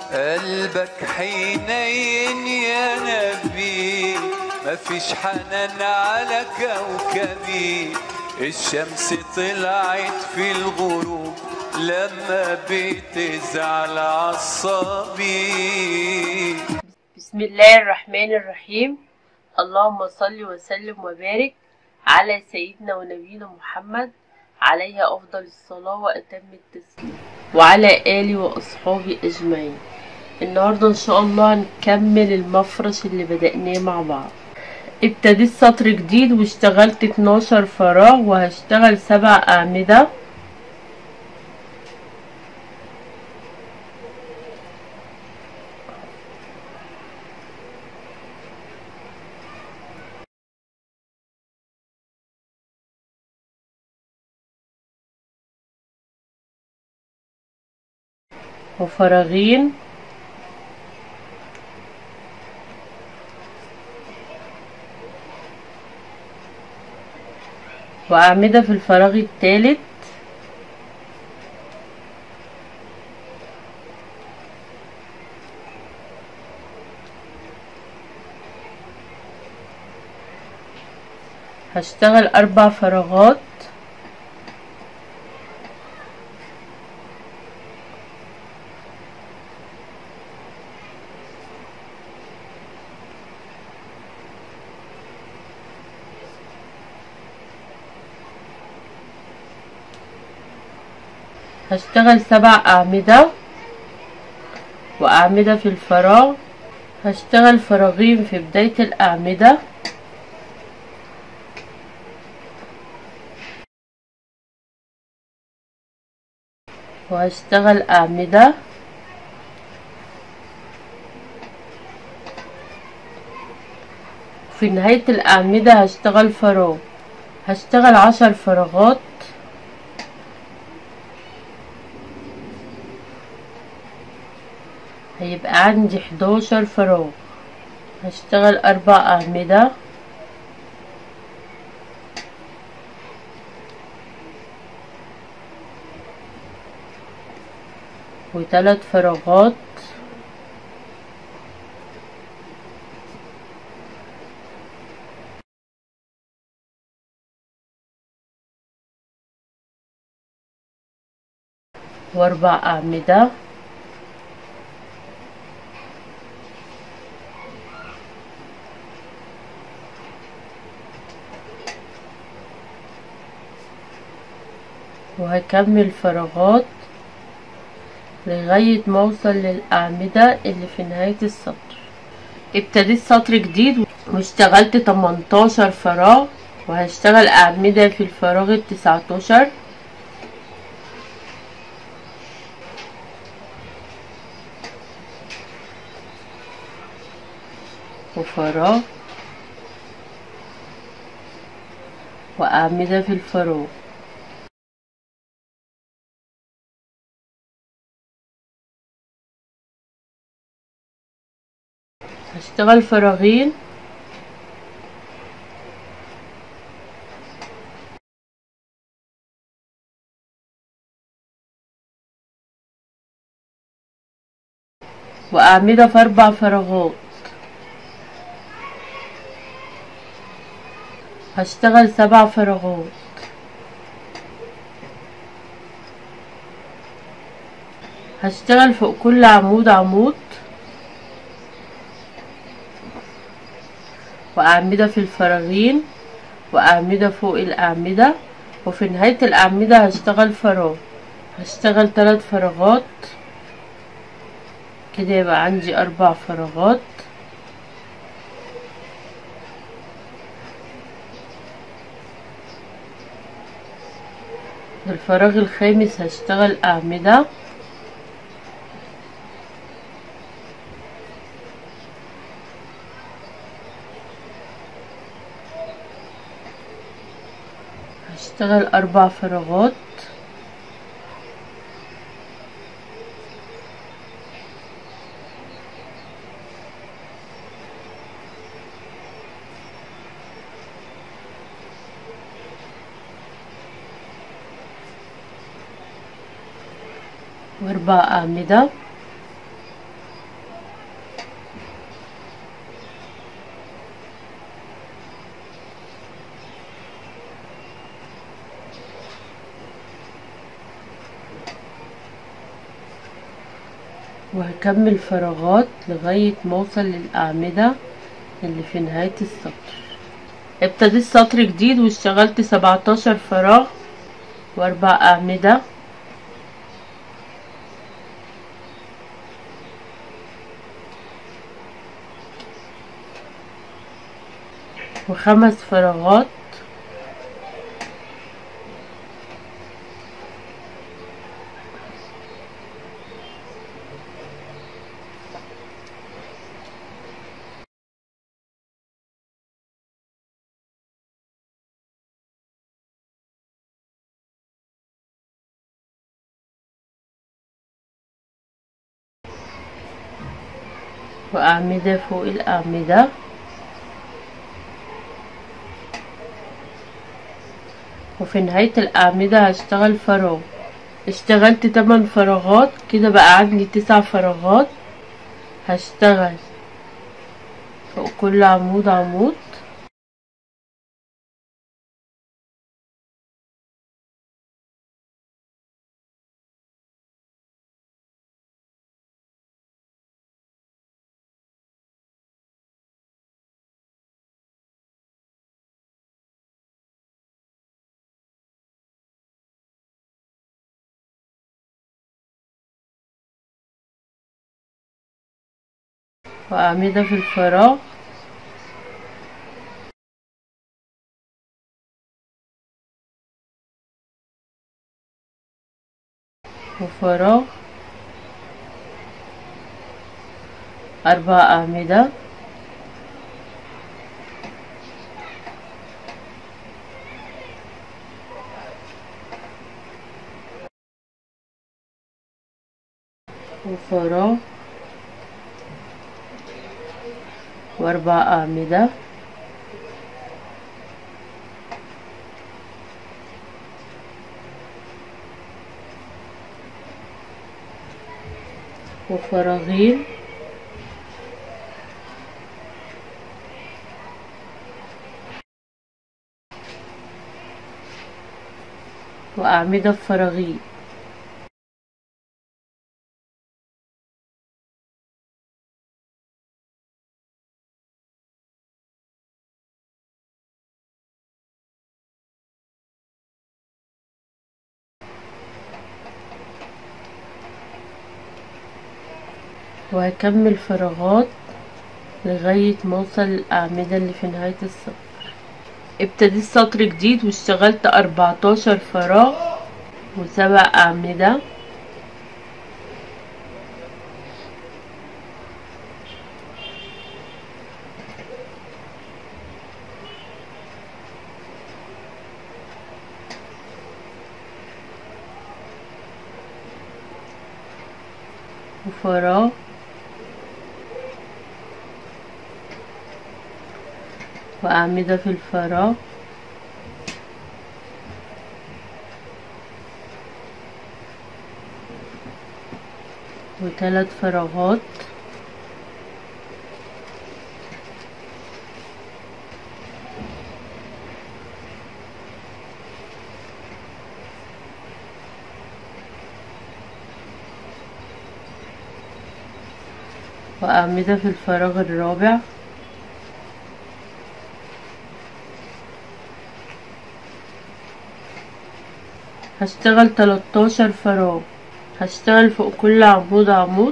قلبك حنين يا نبي مفيش حنان على كوكبي الشمس طلعت في الغروب لما بتزعل عصبي بسم الله الرحمن الرحيم اللهم صل وسلم وبارك على سيدنا ونبينا محمد عليه أفضل الصلاة وأتم التسليم وعلى آله وأصحابه أجمعين النهاردة إن شاء الله هنكمل المفرش اللي بدأناه مع بعض ابتديت سطر جديد واشتغلت 12 فراغ وهشتغل سبع أعمدة وفراغين وأعمدة في الفراغ الثالث هشتغل أربع فراغات هشتغل سبع أعمدة وأعمدة في الفراغ هشتغل فراغين في بداية الأعمدة وهشتغل أعمدة في نهاية الأعمدة هشتغل فراغ هشتغل عشر فراغات هيبقى عندي حداشر فراغ هشتغل أربع أعمدة وثلاث فراغات واربع أعمدة وهكمل فراغات لغاية ما اوصل للأعمدة اللي في نهاية السطر ابتديت سطر جديد واشتغلت 18 فراغ وهشتغل أعمدة في الفراغ التسعتاشر وفراغ وأعمدة في الفراغ هشتغل فراغين وأعمدة في أربع فراغات هشتغل سبع فراغات هشتغل فوق كل عمود عمود وأعمدة في الفراغين وأعمدة فوق الأعمدة وفي نهاية الأعمدة هشتغل فراغ هشتغل ثلاث فراغات كده يبقى عندي أربع فراغات الفراغ الخامس هشتغل أعمدة هشتغل أربع فراغات وأربع أعمدة وهكمل فراغات لغاية ما اوصل للأعمدة اللي في نهاية السطر ابتديت سطر جديد واشتغلت سبعتاشر فراغ واربع أعمدة وخمس فراغات وأعمدة فوق الأعمدة وفي نهاية الأعمدة هشتغل فراغ اشتغلت تمن فراغات كده بقى عندي تسع فراغات هشتغل فوق كل عمود عمود وأعمدة في الفراغ وفراغ أربع أعمدة وفراغ وأربع أعمدة وفراغين وأعمدة بفراغين وهكمل فراغات لغاية ما اوصل الأعمدة اللي في نهاية السطر ابتديت سطر جديد واشتغلت أربعتاشر فراغ وسبع أعمدة وفراغ وأعمدة في الفراغ وثلاث فراغات وأعمدة في الفراغ الرابع هشتغل تلاتاشر فراغ هشتغل فوق كل عمود عمود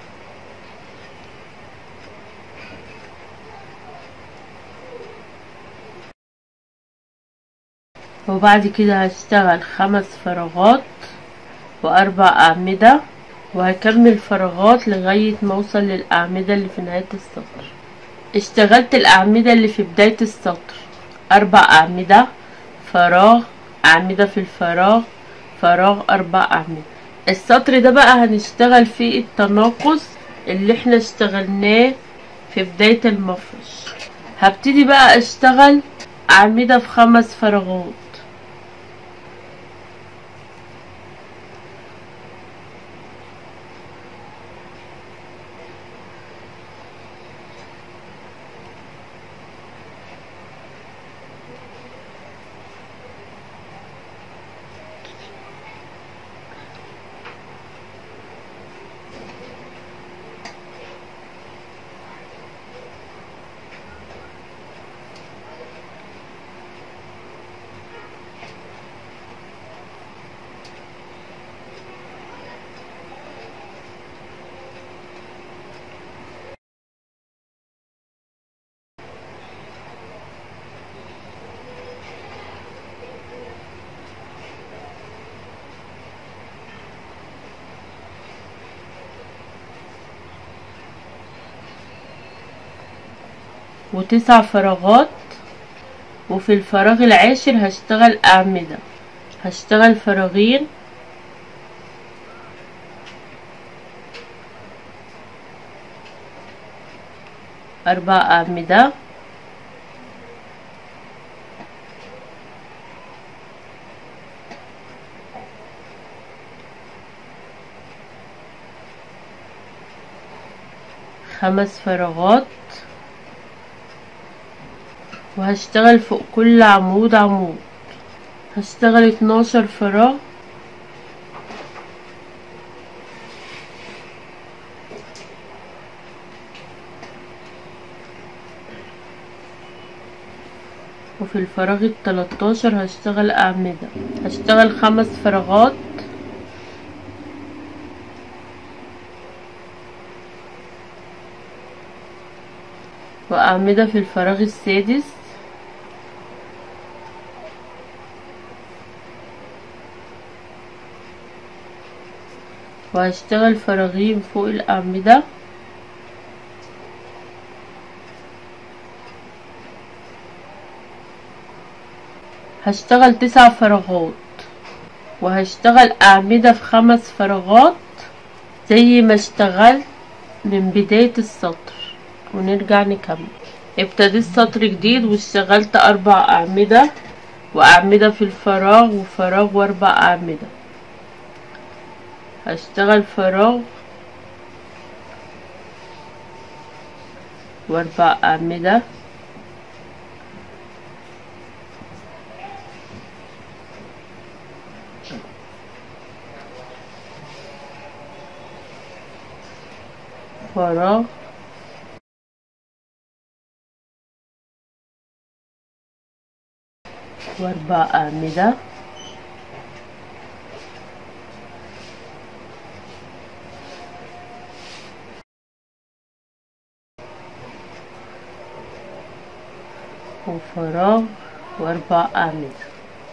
وبعد كده هشتغل خمس فراغات وأربع أعمدة وهكمل فراغات لغاية ما اوصل للأعمدة اللي في نهاية السطر اشتغلت الأعمدة اللي في بداية السطر أربع أعمدة فراغ أعمدة في الفراغ فراغ أربع أعمدة السطر ده بقى هنشتغل فيه التناقص اللي احنا اشتغلناه في بداية المفرش هبتدي بقى اشتغل أعمدة في خمس فراغات وتسع فراغات وفي الفراغ العاشر هشتغل أعمدة هشتغل فراغين أربع أعمدة خمس فراغات وهشتغل فوق كل عمود عمود هشتغل اتناشر فراغ وفي الفراغ التلاتاشر هشتغل أعمدة هشتغل خمس فراغات وأعمدة في الفراغ السادس وهشتغل فراغين فوق الأعمدة هشتغل تسع فراغات وهشتغل أعمدة في خمس فراغات زي ما اشتغلت من بداية السطر ونرجع نكمل ابتديت سطر جديد واشتغلت أربع أعمدة وأعمدة في الفراغ وفراغ وأربع أعمدة هشتغل فراغ وأربع أعمدة فراغ وأربع أعمدة وفراغ وأربع أعمدة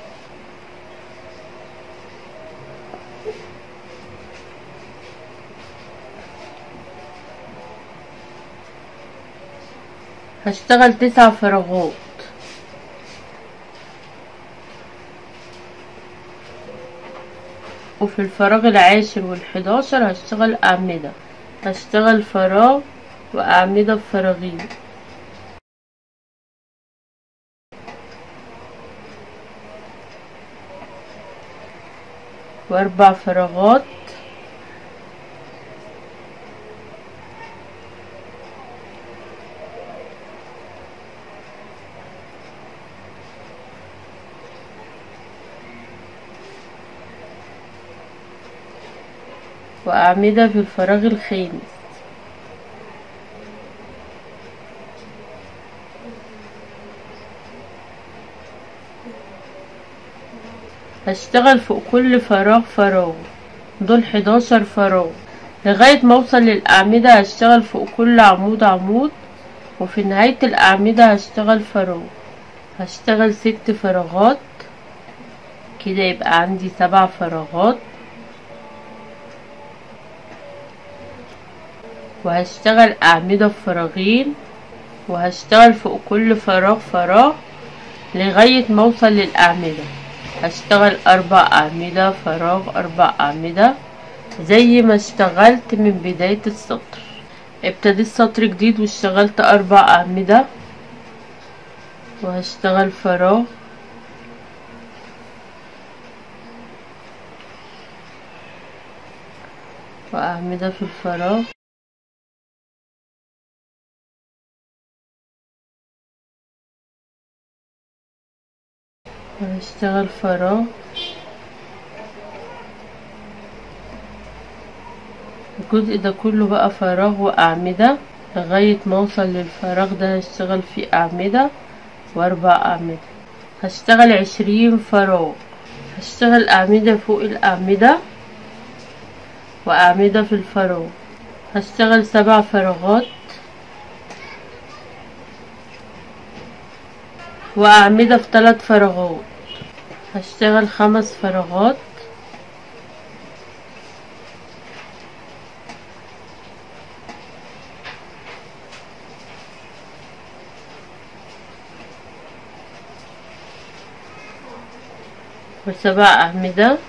هشتغل تسع فراغات وفي الفراغ العاشر والحداشر هشتغل أعمدة هشتغل فراغ وأعمدة بفراغين وأربع فراغات وأعمدة في الفراغ الخامس هشتغل فوق كل فراغ فراغ دول حداشر فراغ لغاية ما اوصل للأعمدة هشتغل فوق كل عمود عمود وفي نهاية الأعمدة هشتغل فراغ هشتغل ست فراغات كده يبقى عندي سبع فراغات وهشتغل أعمدة في فراغين وهشتغل فوق كل فراغ فراغ لغاية ما اوصل للأعمدة هشتغل أربع أعمدة فراغ أربع أعمدة زي ما اشتغلت من بداية السطر ابتديت سطر جديد واشتغلت أربع أعمدة وهشتغل فراغ وأعمدة في الفراغ وهشتغل فراغ الجزء ده كله بقى فراغ وأعمدة لغاية ما اوصل للفراغ ده هشتغل فيه أعمدة وأربع أعمدة هشتغل عشرين فراغ هشتغل أعمدة فوق الأعمدة وأعمدة في الفراغ هشتغل سبع فراغات وأعمدة في ثلاث فراغات هشتغل خمس فراغات وسبع أعمدة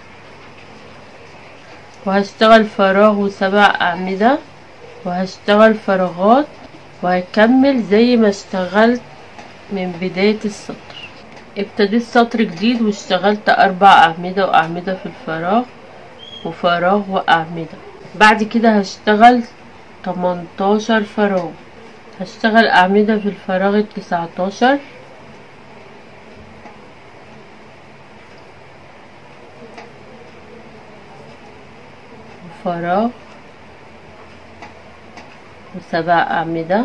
وهشتغل فراغ وسبع أعمدة وهشتغل فراغات وهكمل زي ما اشتغلت من بداية السطر ابتديت سطر جديد واشتغلت أربع أعمدة وأعمدة في الفراغ وفراغ وأعمدة بعد كده هشتغل 18 فراغ هشتغل أعمدة في الفراغ التسعتاشر وفراغ وسبع أعمدة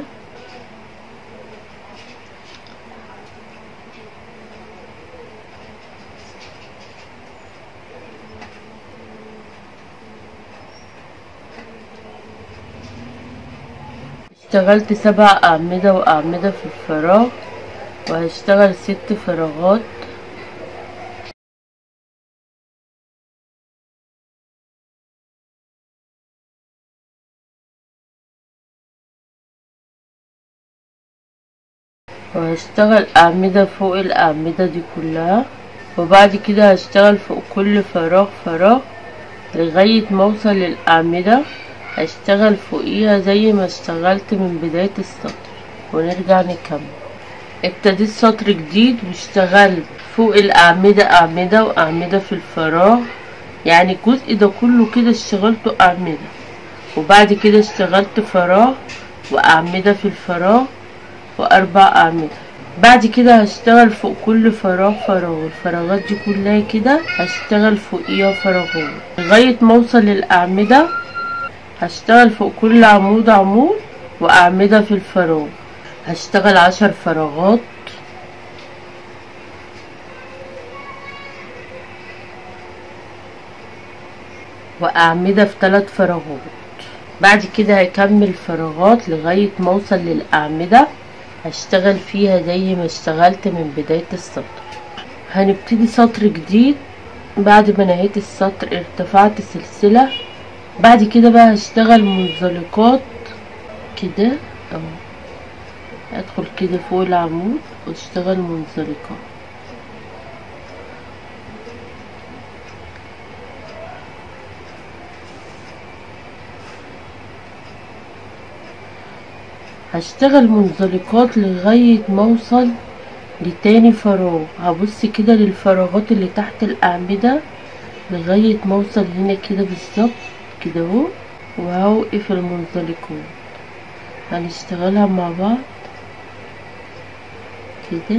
اشتغلت سبع أعمدة وأعمدة في الفراغ وهشتغل ست فراغات وهشتغل أعمدة فوق الأعمدة دي كلها وبعد كده هشتغل فوق كل فراغ فراغ لغاية ما اوصل للأعمدة هشتغل فوقيها زي ما اشتغلت من بداية السطر ونرجع نكمل ابتديت سطر جديد واشتغلت فوق الأعمدة أعمدة وأعمدة في الفراغ يعني الجزء ده كله كده اشتغلته أعمدة وبعد كده اشتغلت فراغ وأعمدة في الفراغ وأربع أعمدة بعد كده هشتغل فوق كل فراغ فراغ الفراغات دي كلها كده هشتغل فوقيها فراغات لغاية ما اوصل للأعمدة هشتغل فوق كل عمود عمود وأعمدة في الفراغ هشتغل عشر فراغات وأعمدة في ثلاث فراغات بعد كده هكمل فراغات لغاية ما اوصل للأعمدة هشتغل فيها زي ما اشتغلت من بداية السطر هنبتدي سطر جديد بعد ما نهيت السطر ارتفعت سلسلة بعد كده بقى هشتغل منزلقات كده او ادخل كده فوق العمود واشتغل منزلقات هشتغل منزلقات لغاية ما اوصل لتاني فراغ هبص كده للفراغات اللي تحت الأعمدة لغاية ما اوصل هنا كده بالظبط كده اهو وهوقف المنزلقات هنشتغلها مع بعض كده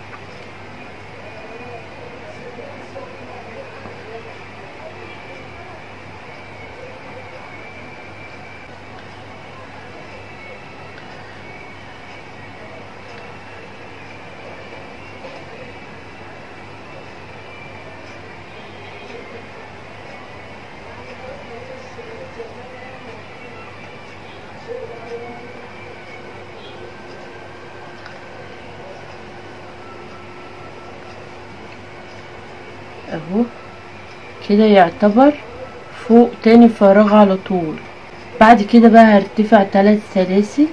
اهو كده يعتبر فوق تاني فراغ على طول بعد كده بقى هرتفع تلات سلاسل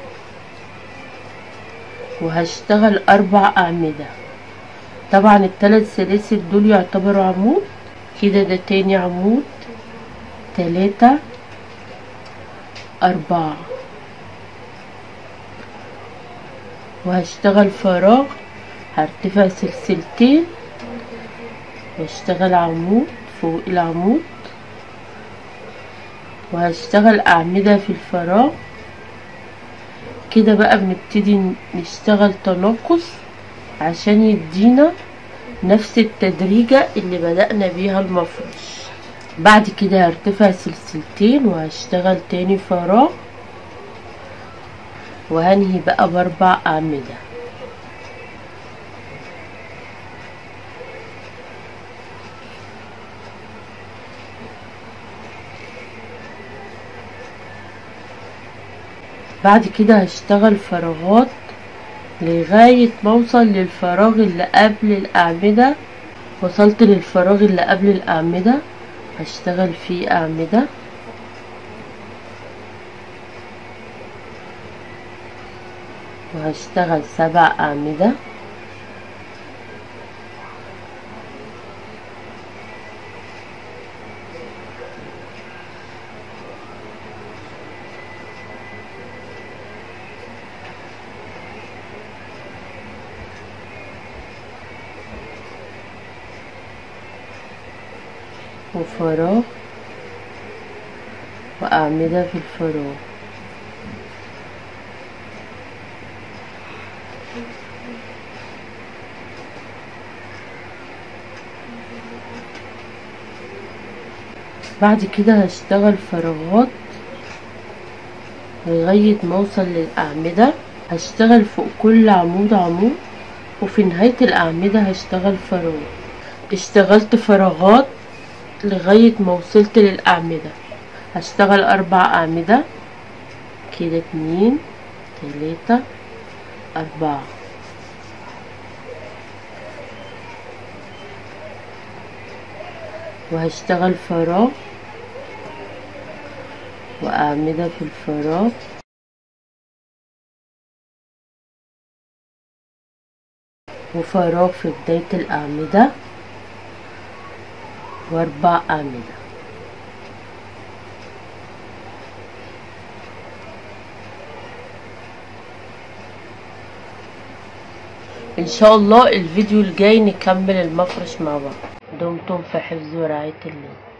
وهشتغل اربع اعمدة طبعا التلات سلاسل دول يعتبروا عمود كده ده تاني عمود تلاتة اربعة وهشتغل فراغ هرتفع سلسلتين واشتغل عمود فوق العمود وهشتغل أعمدة في الفراغ كده بقى بنبتدي نشتغل تناقص عشان يدينا نفس التدريجة اللي بدأنا بيها المفرش بعد كده هرتفع سلسلتين وهشتغل تاني فراغ وهنهي بقى بأربع أعمدة بعد كده هشتغل فراغات لغاية ما اوصل للفراغ اللي قبل الأعمدة وصلت للفراغ اللي قبل الأعمدة هشتغل فيه أعمدة وهشتغل سبع أعمدة وفراغ وأعمدة في الفراغ بعد كده هشتغل فراغات لغاية ما اوصل للأعمدة هشتغل فوق كل عمود عمود وفي نهاية الأعمدة هشتغل فراغ اشتغلت فراغات لغاية ما وصلت للأعمدة هشتغل أربع أعمدة كده اتنين تلاتة أربعة وهشتغل فراغ وأعمدة في الفراغ وفراغ في بداية الأعمدة وأربع أعمدة إن شاء الله الفيديو الجاي نكمل المفرش مع بعض دمتم في حفظ ورعاية الله